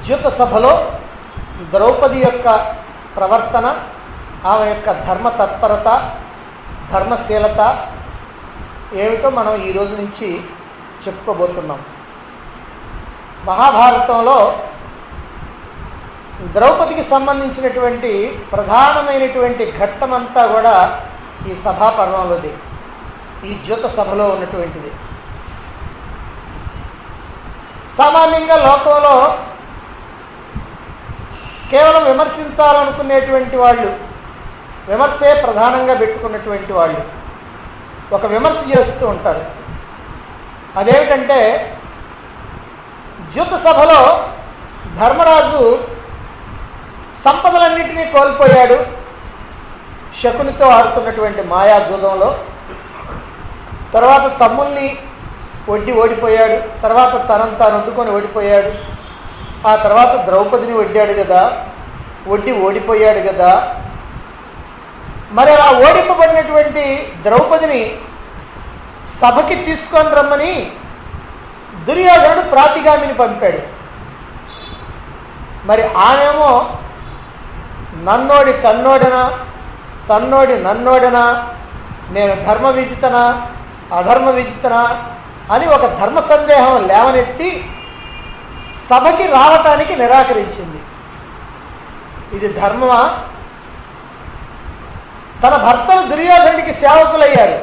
ద్యుత సభలో ద్రౌపది యొక్క ప్రవర్తన ఆమె యొక్క ధర్మ తత్పరత ధర్మశీలత ఏమిటో మనం ఈ రోజు నుంచి చెప్పుకోబోతున్నాం మహాభారతంలో ద్రౌపదికి సంబంధించినటువంటి ప్రధానమైనటువంటి ఘట్టమంతా కూడా ఈ సభా పర్వంలోది ఈ జ్యోత సభలో ఉన్నటువంటిది సామాన్యంగా లోకంలో కేవలం విమర్శించాలనుకునేటువంటి వాళ్ళు విమర్శే ప్రధానంగా పెట్టుకున్నటువంటి వాళ్ళు ఒక విమర్శ చేస్తూ ఉంటారు అదేమిటంటే జ్యోత సభలో ధర్మరాజు సంపదలన్నింటినీ కోల్పోయాడు శకునితో ఆడుతున్నటువంటి మాయాజూదంలో తర్వాత తమ్ముల్ని వడ్డి ఓడిపోయాడు తర్వాత తనంతా తాను వండుకొని ఓడిపోయాడు ఆ తర్వాత ద్రౌపదిని వడ్డాడు కదా వడ్డి ఓడిపోయాడు కదా మరి అలా ఓడింపబడినటువంటి ద్రౌపదిని సభకి తీసుకొని రమ్మని దుర్యోధనుడు ప్రాతిగామిని పంపాడు మరి ఆమెమో నన్నోడి తన్నోడనా తన్నోడి నన్నోడనా నేను ధర్మ విజితనా అధర్మ విజితనా అని ఒక ధర్మ సందేహం లేవనెత్తి సభకి రావటానికి నిరాకరించింది ఇది ధర్మమా తన భర్తలు దుర్యోధనుడికి సేవకులయ్యారు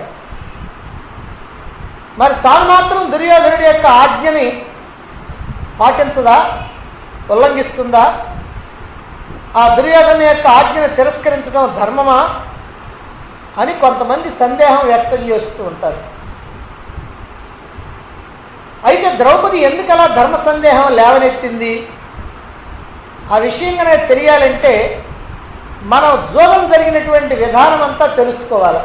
మరి తాను మాత్రం దుర్యోధనుడి యొక్క ఆజ్ఞని పాటించదా ఉల్లంఘిస్తుందా ఆ దుర్యోధను యొక్క ఆజ్ఞను తిరస్కరించడం ధర్మమా అని కొంతమంది సందేహం వ్యక్తం చేస్తూ ఉంటారు అయితే ద్రౌపది ఎందుకు అలా ధర్మ సందేహం లేవనెత్తింది ఆ విషయం కనుక తెలియాలంటే మనం జోలం జరిగినటువంటి విధానం అంతా తెలుసుకోవాలి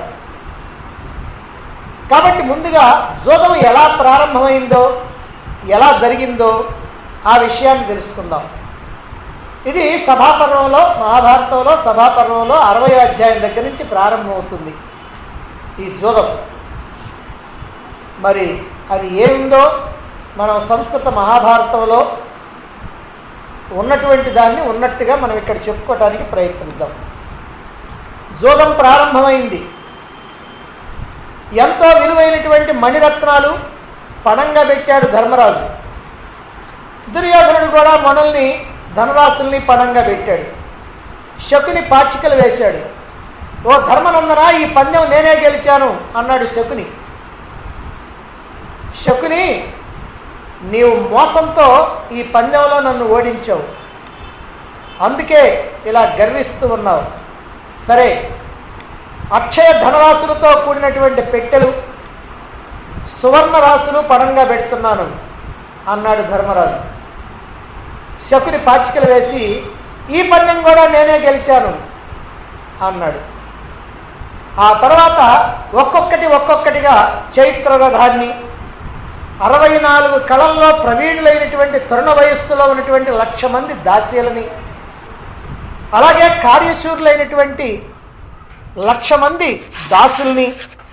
కాబట్టి ముందుగా జోదం ఎలా ప్రారంభమైందో ఎలా జరిగిందో ఆ విషయాన్ని తెలుసుకుందాం ఇది సభాపర్వంలో మహాభారతంలో సభాపర్వంలో అరవై అధ్యాయం దగ్గర నుంచి ప్రారంభమవుతుంది ఈ జోదం మరి అది ఏముందో మనం సంస్కృత మహాభారతంలో ఉన్నటువంటి దాన్ని ఉన్నట్టుగా మనం ఇక్కడ చెప్పుకోవడానికి ప్రయత్నిద్దాం జోదం ప్రారంభమైంది ఎంతో విలువైనటువంటి మణిరత్నాలు పణంగా పెట్టాడు ధర్మరాజు దుర్యోధనుడు కూడా మణుల్ని ధనరాశుల్ని పణంగా పెట్టాడు శకుని పాచికలు వేశాడు ఓ ధర్మనందన ఈ పందెం నేనే గెలిచాను అన్నాడు శకుని శకుని నీవు మోసంతో ఈ పందెంలో నన్ను ఓడించావు అందుకే ఇలా గర్విస్తూ ఉన్నావు సరే అక్షయ ధనరాశులతో కూడినటువంటి పెట్టెలు సువర్ణ రాశులు పడంగా పెడుతున్నాను అన్నాడు ధర్మరాజు శకుని పాచికలు వేసి ఈ పందెం కూడా నేనే గెలిచాను అన్నాడు ఆ తర్వాత ఒక్కొక్కటి ఒక్కొక్కటిగా చైత్ర రథాన్ని అరవై నాలుగు కళల్లో ప్రవీణులైనటువంటి తరుణ వయస్సులో ఉన్నటువంటి లక్ష మంది దాసీలని అలాగే కార్యశూరులైనటువంటి లక్ష మంది దాసుల్ని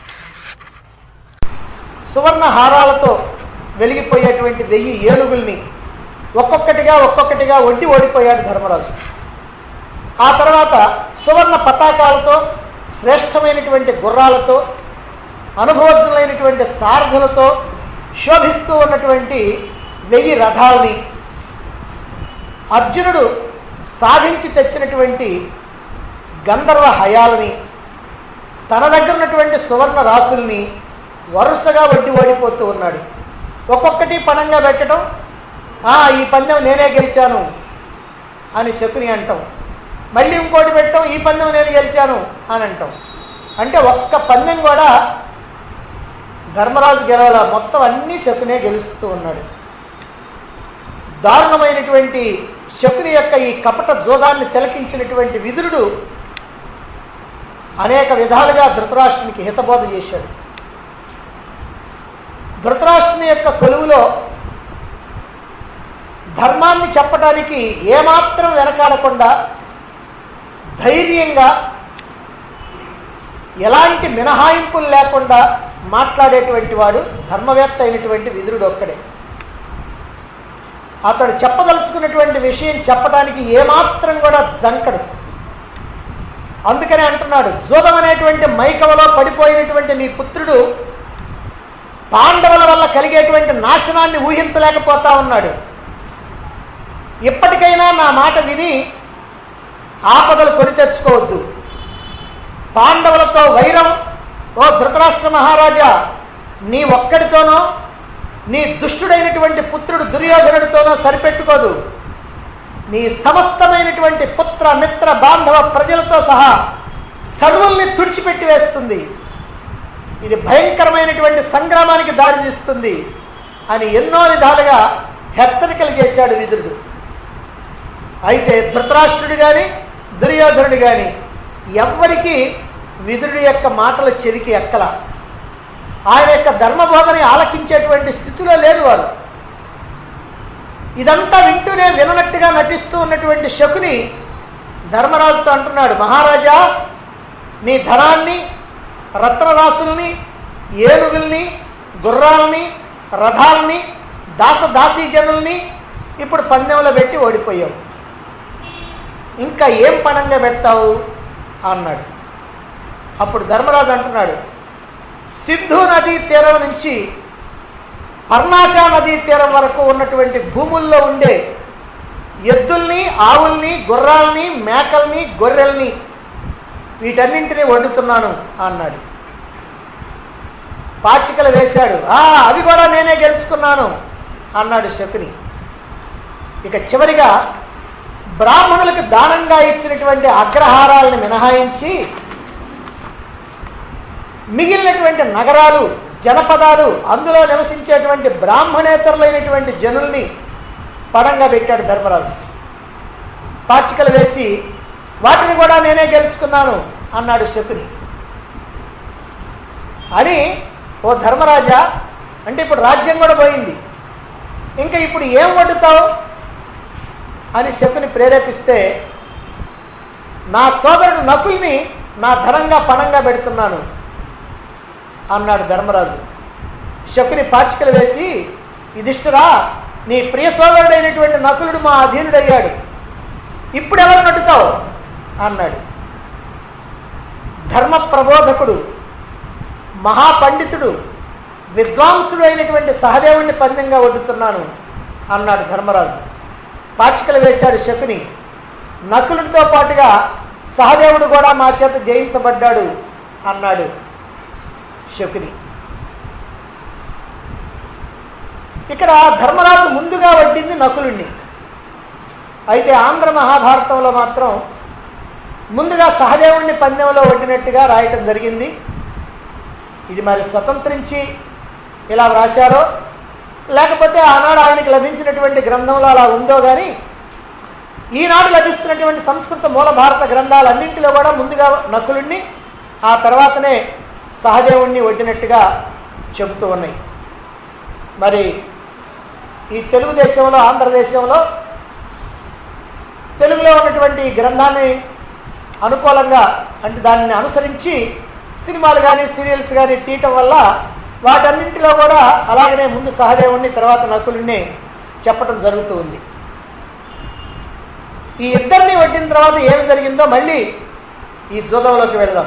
సువర్ణ హారాలతో వెలిగిపోయేటువంటి వెయ్యి ఏనుగుల్ని ఒక్కొక్కటిగా ఒక్కొక్కటిగా ఒడ్డి ఓడిపోయాడు ధర్మరాజు ఆ తర్వాత సువర్ణ పతాకాలతో శ్రేష్టమైనటువంటి గుర్రాలతో అనుభవజ్ఞులైనటువంటి సారథులతో శోభిస్తూ ఉన్నటువంటి వెయ్యి రథాలని అర్జునుడు సాధించి తెచ్చినటువంటి గంధర్వ హయాలని తన దగ్గర ఉన్నటువంటి సువర్ణ రాసుల్ని వరుసగా వడ్డీ ఓడిపోతూ ఉన్నాడు ఒక్కొక్కటి పణంగా పెట్టడం "ఆ, ఈ పందెం నేనే గెలిచాను అని శకుని అంటాం మళ్ళీ ఇంకోటి పెట్టడం ఈ పందెం నేను గెలిచాను అని అంటాం అంటే ఒక్క పందెం కూడా ధర్మరాజు గెలవాల మొత్తం అన్నీ శకునే గెలుస్తూ ఉన్నాడు దారుణమైనటువంటి శకుని యొక్క ఈ కపట జోదాన్ని తిలకించినటువంటి విదురుడు అనేక విధాలుగా ధృతరాష్ట్రునికి హితబోధ చేశాడు ధృతరాష్ట్రుని యొక్క కొలువులో ధర్మాన్ని చెప్పడానికి ఏమాత్రం వెనకాడకుండా ధైర్యంగా ఎలాంటి మినహాయింపులు లేకుండా మాట్లాడేటువంటి వాడు ధర్మవేత్త అయినటువంటి విదురుడు ఒక్కడే అతడు చెప్పదలుచుకున్నటువంటి విషయం చెప్పడానికి ఏమాత్రం కూడా జంకడు అందుకనే అంటున్నాడు జూదం అనేటువంటి మైకవలో పడిపోయినటువంటి నీ పుత్రుడు పాండవుల వల్ల కలిగేటువంటి నాశనాన్ని ఊహించలేకపోతా ఉన్నాడు ఇప్పటికైనా నా మాట విని ఆపదలు కొని తెచ్చుకోవద్దు పాండవులతో వైరం ఓ ధృతరాష్ట్ర మహారాజా నీ ఒక్కడితోనో నీ దుష్టుడైనటువంటి పుత్రుడు దుర్యోధనుడితోనో సరిపెట్టుకోదు నీ సమస్తమైనటువంటి పుత్ర మిత్ర బాంధవ ప్రజలతో సహా సర్వుల్ని తుడిచిపెట్టి వేస్తుంది ఇది భయంకరమైనటువంటి సంగ్రామానికి దారితీస్తుంది అని ఎన్నో విధాలుగా హెచ్చరికలు చేశాడు విదురుడు అయితే ధృతరాష్ట్రుడు కానీ దుర్యోధనుడు కానీ ఎవ్వరికీ విదురుడి యొక్క మాటల చెవికి ఎక్కల ఆయన యొక్క ధర్మబోధని ఆలకించేటువంటి స్థితిలో లేరు వారు ఇదంతా వింటూనే విననట్టుగా నటిస్తూ ఉన్నటువంటి శకుని ధర్మరాజుతో అంటున్నాడు మహారాజా నీ ధనాన్ని రత్నరాసుల్ని ఏనుగుల్ని గుర్రాలని రథాలని దాస దాసీజనుల్ని ఇప్పుడు పందెంలో పెట్టి ఓడిపోయావు ఇంకా ఏం పణంగా పెడతావు అన్నాడు అప్పుడు ధర్మరాజు అంటున్నాడు సింధు నదీ తీరం నుంచి పర్ణాకా నదీ తీరం వరకు ఉన్నటువంటి భూముల్లో ఉండే ఎద్దుల్ని ఆవుల్ని గుర్రాల్ని మేకల్ని గొర్రెల్ని వీటన్నింటినీ వండుతున్నాను అన్నాడు పాచికలు వేశాడు ఆ అవి కూడా నేనే గెలుచుకున్నాను అన్నాడు శకుని ఇక చివరిగా బ్రాహ్మణులకు దానంగా ఇచ్చినటువంటి అగ్రహారాలను మినహాయించి మిగిలినటువంటి నగరాలు జనపదాలు అందులో నివసించేటువంటి బ్రాహ్మణేతరులైనటువంటి జనుల్ని పడంగా పెట్టాడు ధర్మరాజు పాచికలు వేసి వాటిని కూడా నేనే గెలుచుకున్నాను అన్నాడు శకుని అని ఓ ధర్మరాజా అంటే ఇప్పుడు రాజ్యం కూడా పోయింది ఇంకా ఇప్పుడు ఏం వండుతావు అని శకుని ప్రేరేపిస్తే నా సోదరుడు నకుల్ని నా ధనంగా పణంగా పెడుతున్నాను అన్నాడు ధర్మరాజు శకుని పాచికలు వేసి యుధిష్ఠిరా నీ ప్రియ సోదరుడైనటువంటి నకులుడు మా అధీనుడయ్యాడు ఇప్పుడు ఎవరు నడుతావు అన్నాడు ధర్మ ప్రబోధకుడు మహాపండితుడు విద్వాంసుడు అయినటువంటి సహదేవుణ్ణి పందెంగా వడ్డుతున్నాను అన్నాడు ధర్మరాజు పాచికలు వేశాడు శకుని నకులుడితో పాటుగా సహదేవుడు కూడా మా చేత జయించబడ్డాడు అన్నాడు శకుని ఇక్కడ ధర్మరాజు ముందుగా వడ్డింది నకులుణ్ణి అయితే ఆంధ్ర మహాభారతంలో మాత్రం ముందుగా సహదేవుణ్ణి పందెంలో వడ్డినట్టుగా రాయటం జరిగింది ఇది మరి స్వతంత్రించి ఇలా వ్రాశారో లేకపోతే ఆనాడు ఆయనకి లభించినటువంటి గ్రంథంలో అలా ఉందో కానీ ఈనాడు లభిస్తున్నటువంటి సంస్కృత మూల భారత గ్రంథాలన్నింటిలో కూడా ముందుగా నకులుణ్ణి ఆ తర్వాతనే సహదేవుణ్ణి వడ్డినట్టుగా చెబుతూ ఉన్నాయి మరి ఈ తెలుగుదేశంలో ఆంధ్రదేశంలో తెలుగులో ఉన్నటువంటి ఈ గ్రంథాన్ని అనుకూలంగా అంటే దానిని అనుసరించి సినిమాలు కానీ సీరియల్స్ కానీ తీయటం వల్ల వాటన్నింటిలో కూడా అలాగనే ముందు సహదేవుణ్ణి తర్వాత నకులుణ్ణి చెప్పటం జరుగుతూ ఉంది ఈ ఇద్దరిని వడ్డిన తర్వాత ఏమి జరిగిందో మళ్ళీ ఈ జూదంలోకి వెళదాం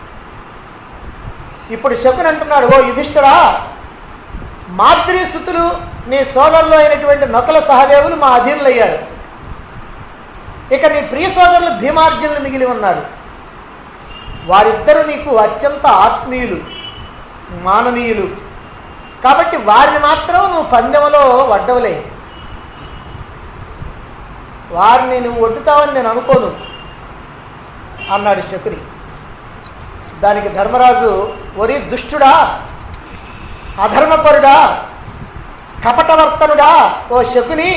ఇప్పుడు శకుని అంటున్నాడు ఓ యుధిష్ఠరా మాద్రి సుతులు నీ సోదరులు అయినటువంటి నకుల సహదేవులు మా అధీనులయ్యారు ఇక నీ ప్రియ సోదరులు భీమార్జునులు మిగిలి ఉన్నారు వారిద్దరూ నీకు అత్యంత ఆత్మీయులు మాననీయులు కాబట్టి వారిని మాత్రం నువ్వు పందెంలో వడ్డవలే వారిని నువ్వు వడ్డుతావని నేను అనుకోను అన్నాడు శకుని దానికి ధర్మరాజు ఒరి దుష్టుడా అధర్మపరుడా కపటవర్తనుడా ఓ శకుని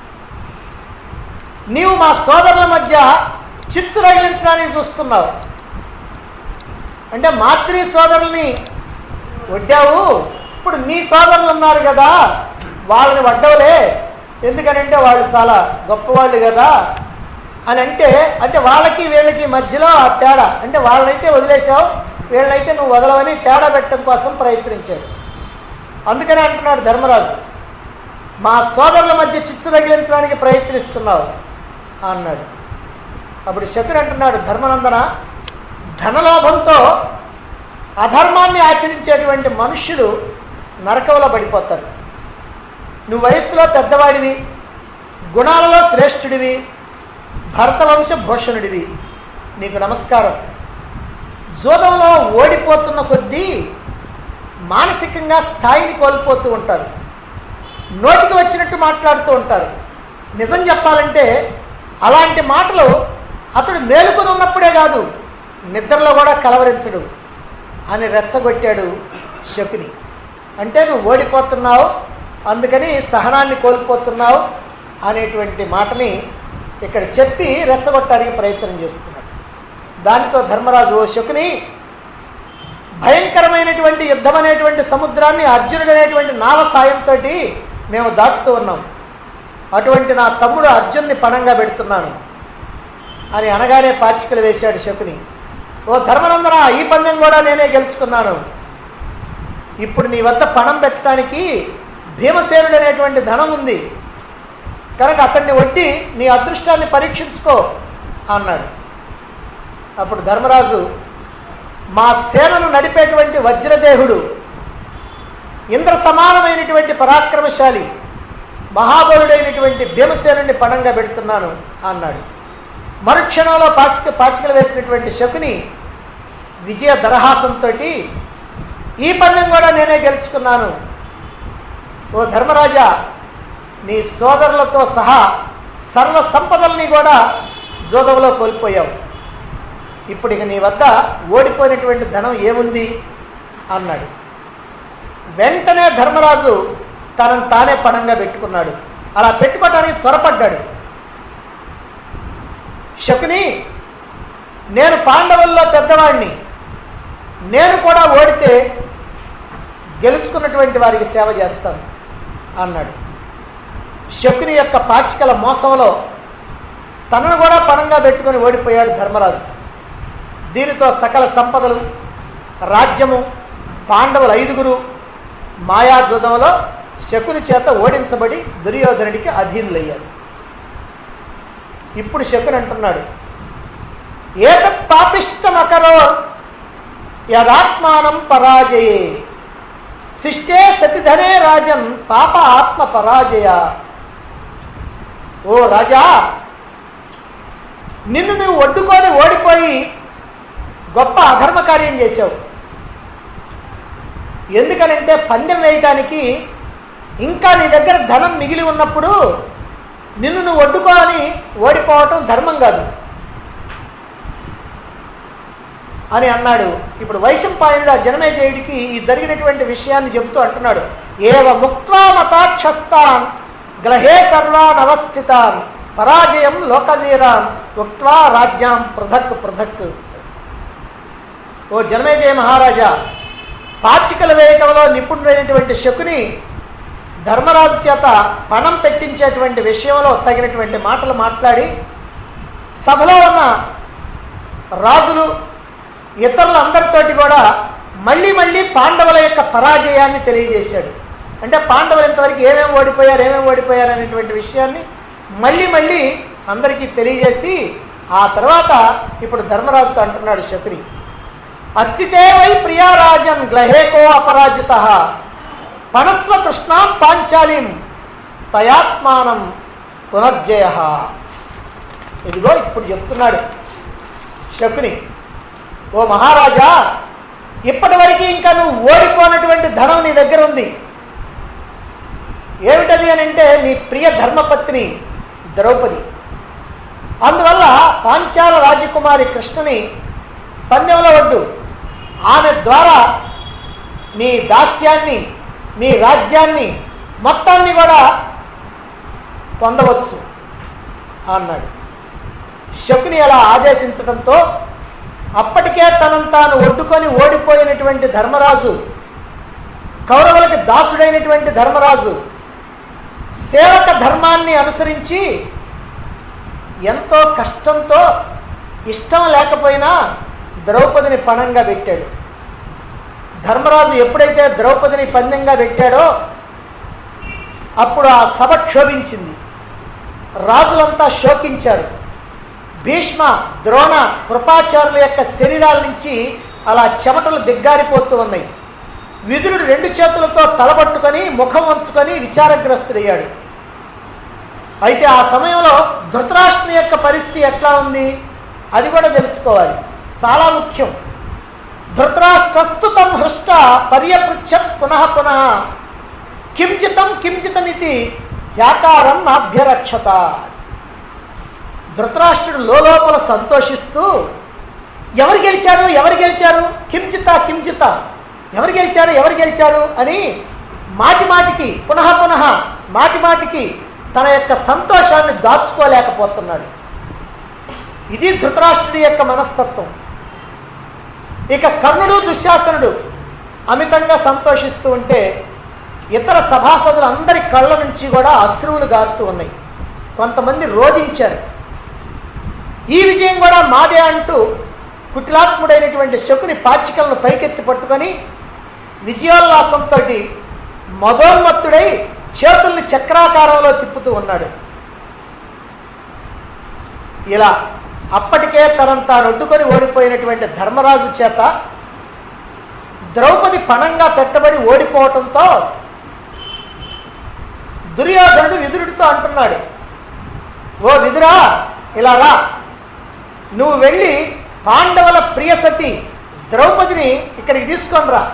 నీవు మా సోదరుల మధ్య చిచ్చు రగిలించడానికి చూస్తున్నావు అంటే మాతృ సోదరుల్ని వడ్డావు ఇప్పుడు నీ సోదరులు ఉన్నారు కదా వాళ్ళని వడ్డవులే ఎందుకనంటే వాళ్ళు చాలా గొప్పవాళ్ళు కదా అని అంటే అంటే వాళ్ళకి వీళ్ళకి మధ్యలో ఆ తేడా అంటే వాళ్ళనైతే వదిలేసావు వీళ్ళనైతే నువ్వు వదలవని తేడా పెట్టడం కోసం ప్రయత్నించాడు అందుకనే అంటున్నాడు ధర్మరాజు మా సోదరుల మధ్య చిచ్చు తగిలించడానికి ప్రయత్నిస్తున్నావు అన్నాడు అప్పుడు శకుని అంటున్నాడు ధర్మనందన ధనలోభంతో అధర్మాన్ని ఆచరించేటువంటి మనుష్యులు నరకంలో పడిపోతారు నువ్వు వయస్సులో పెద్దవాడివి గుణాలలో శ్రేష్ఠుడివి భరతవంశ భూషణుడివి నీకు నమస్కారం జోదంలో ఓడిపోతున్న కొద్దీ మానసికంగా స్థాయిని కోల్పోతూ ఉంటారు నోటికి వచ్చినట్టు మాట్లాడుతూ ఉంటారు నిజం చెప్పాలంటే అలాంటి మాటలు అతడు మేలుకొని ఉన్నప్పుడే కాదు నిద్రలో కూడా కలవరించడు అని రెచ్చగొట్టాడు శకుని అంటే నువ్వు ఓడిపోతున్నావు అందుకని సహనాన్ని కోల్పోతున్నావు అనేటువంటి మాటని ఇక్కడ చెప్పి రెచ్చగొట్టడానికి ప్రయత్నం చేస్తున్నాడు దానితో ధర్మరాజు ఓ శకుని భయంకరమైనటువంటి యుద్ధం అనేటువంటి సముద్రాన్ని అర్జునుడు అనేటువంటి నావ సాయంతో మేము దాటుతూ ఉన్నాం అటువంటి నా తమ్ముడు అర్జున్ని పణంగా పెడుతున్నాను అని అనగానే పాచికలు వేశాడు శకుని ఓ ధర్మనందన ఈ పందెం కూడా నేనే గెలుచుకున్నాను ఇప్పుడు నీ వద్ద పణం పెట్టడానికి భీమసేనుడు అనేటువంటి ధనం ఉంది కనుక అతన్ని వడ్డి నీ అదృష్టాన్ని పరీక్షించుకో అన్నాడు అప్పుడు ధర్మరాజు మా సేనను నడిపేటువంటి వజ్రదేహుడు ఇంద్ర సమానమైనటువంటి పరాక్రమశాలి మహాబలుడైనటువంటి భీమసేనుడిని పణంగా పెడుతున్నాను అన్నాడు మరుక్షణంలో పాచిక పాచికలు వేసినటువంటి శకుని విజయ దరహాసంతో ఈ పందెం కూడా నేనే గెలుచుకున్నాను ఓ ధర్మరాజా నీ సోదరులతో సహా సర్వ సంపదల్ని కూడా జోదవలో కోల్పోయావు ఇప్పుడు ఇక నీ వద్ద ఓడిపోయినటువంటి ధనం ఏముంది అన్నాడు వెంటనే ధర్మరాజు తనను తానే పణంగా పెట్టుకున్నాడు అలా పెట్టుకోవడానికి త్వరపడ్డాడు శకుని నేను పాండవుల్లో పెద్దవాడిని నేను కూడా ఓడితే గెలుచుకున్నటువంటి వారికి సేవ చేస్తాను అన్నాడు శకుని యొక్క పాచికల మోసంలో తనను కూడా పణంగా పెట్టుకొని ఓడిపోయాడు ధర్మరాజు దీనితో సకల సంపదలు రాజ్యము పాండవులు ఐదుగురు మాయాజూదంలో శకుని చేత ఓడించబడి దుర్యోధనుడికి అధీనులయ్యారు ఇప్పుడు శకుని అంటున్నాడు ఏతత్ పాపిష్టమకరో యదాత్మానం పరాజయే శిష్టే సతిధనే రాజన్ పాప ఆత్మ పరాజయ ఓ రాజా నిన్ను నువ్వు ఒడ్డుకొని ఓడిపోయి గొప్ప అధర్మ కార్యం చేశావు ఎందుకనంటే పందెం వేయటానికి ఇంకా నీ దగ్గర ధనం మిగిలి ఉన్నప్పుడు నిన్ను నువ్వు ఒడ్డుకోని ఓడిపోవటం ధర్మం కాదు అని అన్నాడు ఇప్పుడు వైశంపాయనుడు ఆ జనమేజయుడికి ఈ జరిగినటువంటి విషయాన్ని చెబుతూ అంటున్నాడు ఏవ ముక్వా మతాక్షస్తాన్ గ్రహే సర్వాన్ అవస్థితాన్ పరాజయం లోకవీరాన్ ఉక్వా రాజ్యాం పృథక్ పృథక్ ఓ జనమేజయ మహారాజా పాచికలు వేయటంలో నిపుణుడైనటువంటి శకుని ధర్మరాజు చేత పణం పెట్టించేటువంటి విషయంలో తగినటువంటి మాటలు మాట్లాడి సభలో ఉన్న రాజులు ఇతరులందరితోటి కూడా మళ్ళీ మళ్ళీ పాండవుల యొక్క పరాజయాన్ని తెలియజేశాడు అంటే పాండవులు ఇంతవరకు ఏమేమి ఓడిపోయారు ఏమేమి ఓడిపోయారు అనేటువంటి విషయాన్ని మళ్ళీ మళ్ళీ అందరికీ తెలియజేసి ఆ తర్వాత ఇప్పుడు ధర్మరాజుతో అంటున్నాడు శకుని అస్థితే వై ప్రియారాజన్ గ్లహేకో అపరాజిత పణస్వ కృష్ణాం పాంచాలిం తయాత్మానం పునర్జయ ఇదిగో ఇప్పుడు చెప్తున్నాడు శకుని ఓ మహారాజా ఇప్పటివరకు ఇంకా నువ్వు ఓడిపోయినటువంటి ధనం నీ దగ్గర ఉంది ఏమిటది అని అంటే నీ ప్రియ ధర్మపత్ని ద్రౌపది అందువల్ల పాంచాల రాజకుమారి కృష్ణని పందెంలో వడ్డు ఆమె ద్వారా నీ దాస్యాన్ని నీ రాజ్యాన్ని మొత్తాన్ని కూడా పొందవచ్చు అన్నాడు శకుని అలా ఆదేశించడంతో అప్పటికే తనను తాను ఒడ్డుకొని ఓడిపోయినటువంటి ధర్మరాజు కౌరవులకి దాసుడైనటువంటి ధర్మరాజు సేవక ధర్మాన్ని అనుసరించి ఎంతో కష్టంతో ఇష్టం లేకపోయినా ద్రౌపదిని పణంగా పెట్టాడు ధర్మరాజు ఎప్పుడైతే ద్రౌపదిని పందెంగా పెట్టాడో అప్పుడు ఆ సభ క్షోభించింది రాజులంతా శోకించారు భీష్మ ద్రోణ కృపాచారుల యొక్క శరీరాల నుంచి అలా చెమటలు దిగ్గారిపోతూ ఉన్నాయి విదురుడు రెండు చేతులతో తలబట్టుకొని ముఖం వంచుకొని విచారగ్రస్తుడయ్యాడు అయితే ఆ సమయంలో ధృతరాష్ట్రుని యొక్క పరిస్థితి ఎట్లా ఉంది అది కూడా తెలుసుకోవాలి చాలా ముఖ్యం ధృతరాష్ట్రస్తుతం హృష్ట పర్యపృచ్ఛత్ పునః పునః కించితం కించితమితి యాకారం నాభ్యరక్షత ధృతరాష్ట్రుడు లోపల సంతోషిస్తూ ఎవరు గెలిచారు ఎవరు గెలిచారు కించిత కించిత ఎవరు గెలిచారు ఎవరు గెలిచారు అని మాటి మాటికి పునః పునః మాటి మాటికి తన యొక్క సంతోషాన్ని దాచుకోలేకపోతున్నాడు ఇది ధృతరాష్ట్రుడి యొక్క మనస్తత్వం ఇక కర్ణుడు దుశ్శాసనుడు అమితంగా సంతోషిస్తూ ఉంటే ఇతర సభాసదులందరి కళ్ళ నుంచి కూడా అశ్రువులు గారుతూ ఉన్నాయి కొంతమంది రోధించారు ఈ విజయం కూడా మాదే అంటూ కుటిలాత్ముడైనటువంటి శకుని పాచికలను పైకెత్తి పట్టుకొని విజయోల్లాసంతో మదోన్మత్తుడై చేతుల్ని చక్రాకారంలో తిప్పుతూ ఉన్నాడు ఇలా అప్పటికే తనం తాను ఒడ్డుకొని ఓడిపోయినటువంటి ధర్మరాజు చేత ద్రౌపది పణంగా పెట్టబడి ఓడిపోవటంతో దుర్యోధనుడు విదురుడితో అంటున్నాడు ఓ విదురా ఇలా రా నువ్వు వెళ్ళి పాండవుల ప్రియసతి ద్రౌపదిని ఇక్కడికి తీసుకొని రా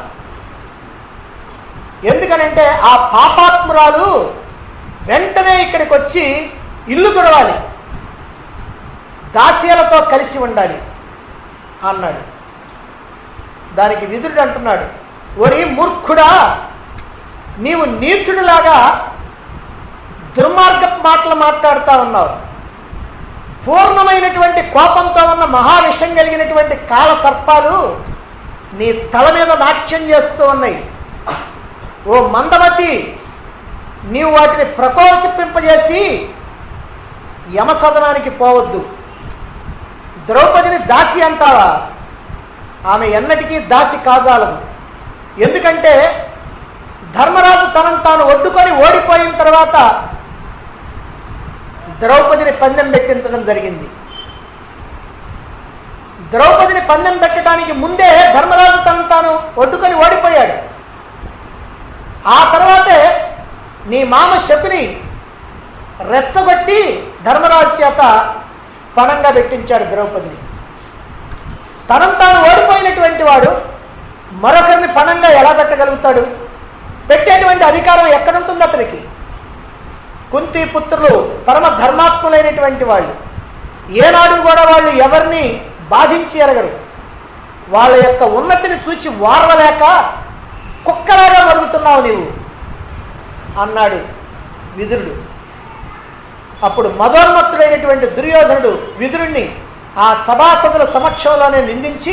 ఎందుకనంటే ఆ పాపాత్మురాలు వెంటనే ఇక్కడికి వచ్చి ఇల్లు తుడవాలి దాస్యాలతో కలిసి ఉండాలి అన్నాడు దానికి విదురుడు అంటున్నాడు ఒరి మూర్ఖుడా నీవు నీచుడిలాగా దుర్మార్గపు మాటలు మాట్లాడుతూ ఉన్నావు పూర్ణమైనటువంటి కోపంతో ఉన్న మహావిషం కలిగినటువంటి కాల సర్పాలు నీ తల మీద నాట్యం చేస్తూ ఉన్నాయి ఓ మందమతి నీవు వాటిని ప్రకోపింపజేసి యమసదనానికి పోవద్దు ద్రౌపదిని దాసి అంటావా ఆమె ఎన్నటికీ దాసి కాజాలదు ఎందుకంటే ధర్మరాజు తనను తాను ఒడ్డుకొని ఓడిపోయిన తర్వాత ద్రౌపదిని పందెం పెట్టించడం జరిగింది ద్రౌపదిని పందెం పెట్టడానికి ముందే ధర్మరాజు తనను తాను ఒడ్డుకొని ఓడిపోయాడు ఆ తర్వాతే నీ మామ శకుని రెచ్చగొట్టి ధర్మరాజు చేత పణంగా పెట్టించాడు ద్రౌపదిని తనం తాను ఓడిపోయినటువంటి వాడు మరొకరిని పణంగా ఎలా పెట్టగలుగుతాడు పెట్టేటువంటి అధికారం ఎక్కడుంటుంది అతనికి కుంతి పుత్రులు పరమ ధర్మాత్ములైనటువంటి వాళ్ళు ఏనాడు కూడా వాళ్ళు ఎవరిని బాధించి ఎరగరు వాళ్ళ యొక్క ఉన్నతిని చూచి వారవలేక కుక్కలాగా మరుగుతున్నావు నీవు అన్నాడు విదురుడు అప్పుడు మదోన్మత్తుడైనటువంటి దుర్యోధనుడు విదురుణ్ణి ఆ సభాసదుల సమక్షంలోనే నిందించి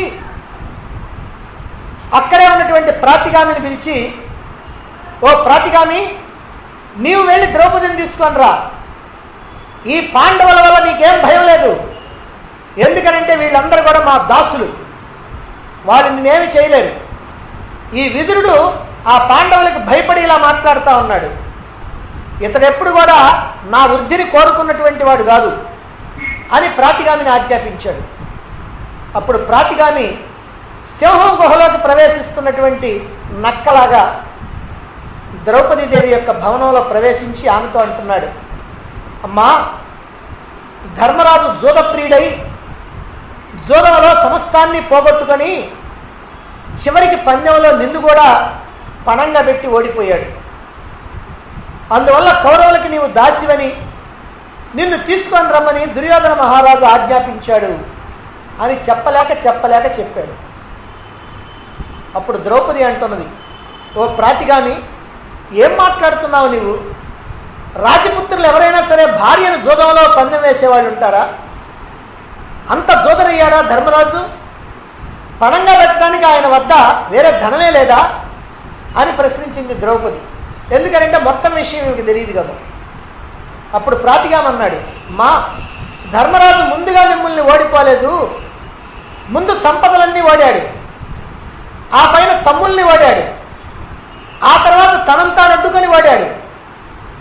అక్కడే ఉన్నటువంటి ప్రాతిగామిని పిలిచి ఓ ప్రాతిగామి నీవు వెళ్ళి ద్రౌపదిని తీసుకొని రా ఈ పాండవుల వల్ల నీకేం భయం లేదు ఎందుకనంటే వీళ్ళందరూ కూడా మా దాసులు వాళ్ళు నిన్నేమి చేయలేరు ఈ విదురుడు ఆ పాండవులకు భయపడి ఇలా మాట్లాడుతూ ఉన్నాడు ఇతడెప్పుడు కూడా నా వృద్ధిని కోరుకున్నటువంటి వాడు కాదు అని ప్రాతిగామిని ఆజ్ఞాపించాడు అప్పుడు ప్రాతిగామి సింహం గుహలోకి ప్రవేశిస్తున్నటువంటి నక్కలాగా ద్రౌపదీదేవి యొక్క భవనంలో ప్రవేశించి ఆమెతో అంటున్నాడు అమ్మా ధర్మరాజు జోదప్రియుడై జోదంలో సమస్తాన్ని పోగొట్టుకొని చివరికి పందెంలో నిన్ను కూడా పణంగా పెట్టి ఓడిపోయాడు అందువల్ల కౌరవులకి నీవు దాసివని నిన్ను తీసుకొని రమ్మని దుర్యోధన మహారాజు ఆజ్ఞాపించాడు అని చెప్పలేక చెప్పలేక చెప్పాడు అప్పుడు ద్రౌపది అంటున్నది ఓ ప్రాతిగామి ఏం మాట్లాడుతున్నావు నీవు రాజపుత్రులు ఎవరైనా సరే భార్యను జోదంలో పందెం వేసేవాళ్ళు ఉంటారా అంత జోదరయ్యాడా ధర్మరాజు పణంగా పెట్టడానికి ఆయన వద్ద వేరే ధనమే లేదా అని ప్రశ్నించింది ద్రౌపది ఎందుకంటే మొత్తం విషయం మీకు తెలియదు కదా అప్పుడు ప్రాతిగామన్నాడు మా ధర్మరాజు ముందుగా మిమ్మల్ని ఓడిపోలేదు ముందు సంపదలన్నీ ఓడాడు ఆ పైన తమ్ముల్ని ఓడాడు ఆ తర్వాత తనంతా అడ్డుకొని ఓడాడు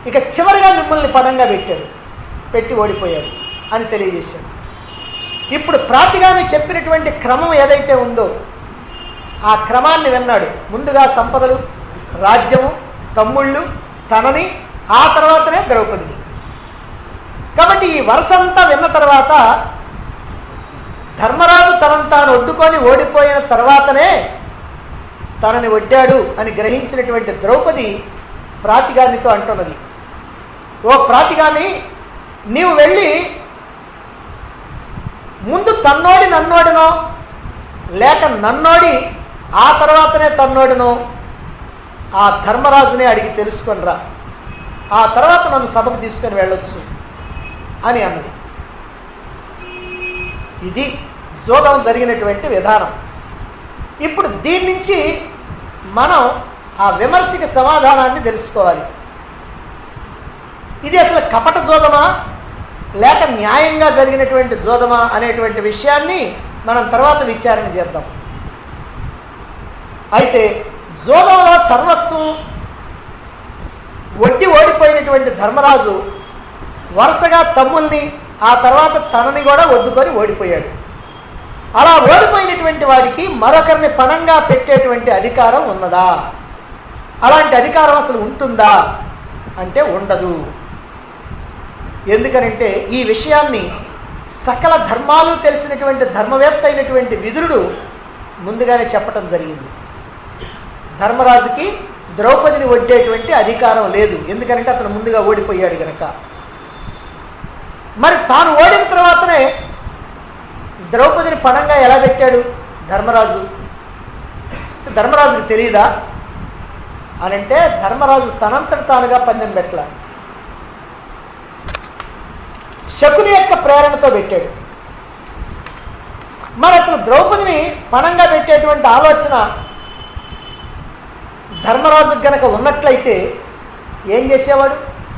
ఇక చివరిగా మిమ్మల్ని పడంగా పెట్టాడు పెట్టి ఓడిపోయాడు అని తెలియజేశాడు ఇప్పుడు ప్రాతిగామి చెప్పినటువంటి క్రమం ఏదైతే ఉందో ఆ క్రమాన్ని విన్నాడు ముందుగా సంపదలు రాజ్యము తమ్ముళ్ళు తనని ఆ తర్వాతనే ద్రౌపదిని కాబట్టి ఈ వరుసంతా విన్న తర్వాత ధర్మరాజు తనను తాను ఒడ్డుకొని ఓడిపోయిన తర్వాతనే తనని ఒడ్డాడు అని గ్రహించినటువంటి ద్రౌపది ప్రాతిగామితో అంటున్నది ఓ ప్రాతిగామి నీవు వెళ్ళి ముందు తన్నోడి నన్నోడినో లేక నన్నోడి ఆ తర్వాతనే తన్నోడినో ఆ ధర్మరాజునే అడిగి తెలుసుకొనిరా ఆ తర్వాత నన్ను సభకు తీసుకొని వెళ్ళొచ్చు అని అన్నది ఇది జోదం జరిగినటువంటి విధానం ఇప్పుడు దీని నుంచి మనం ఆ విమర్శకి సమాధానాన్ని తెలుసుకోవాలి ఇది అసలు కపట జోదమా లేక న్యాయంగా జరిగినటువంటి జోదమా అనేటువంటి విషయాన్ని మనం తర్వాత విచారణ చేద్దాం అయితే జోదంలో సర్వస్వం ఒడ్డి ఓడిపోయినటువంటి ధర్మరాజు వరుసగా తమ్ముల్ని ఆ తర్వాత తనని కూడా ఒడ్డుకొని ఓడిపోయాడు అలా ఓడిపోయినటువంటి వాడికి మరొకరిని పణంగా పెట్టేటువంటి అధికారం ఉన్నదా అలాంటి అధికారం అసలు ఉంటుందా అంటే ఉండదు ఎందుకనంటే ఈ విషయాన్ని సకల ధర్మాలు తెలిసినటువంటి ధర్మవేత్త అయినటువంటి విదురుడు ముందుగానే చెప్పటం జరిగింది ధర్మరాజుకి ద్రౌపదిని ఒడ్డేటువంటి అధికారం లేదు ఎందుకంటే అతను ముందుగా ఓడిపోయాడు గనక మరి తాను ఓడిన తర్వాతనే ద్రౌపదిని పణంగా ఎలా పెట్టాడు ధర్మరాజు ధర్మరాజుకి తెలియదా అని అంటే ధర్మరాజు తనంతట తానుగా పందెం పెట్టల శకుని యొక్క ప్రేరణతో పెట్టాడు మరి అసలు ద్రౌపదిని పణంగా పెట్టేటువంటి ఆలోచన ధర్మరాజు గనక ఉన్నట్లయితే ఏం చేసేవాడు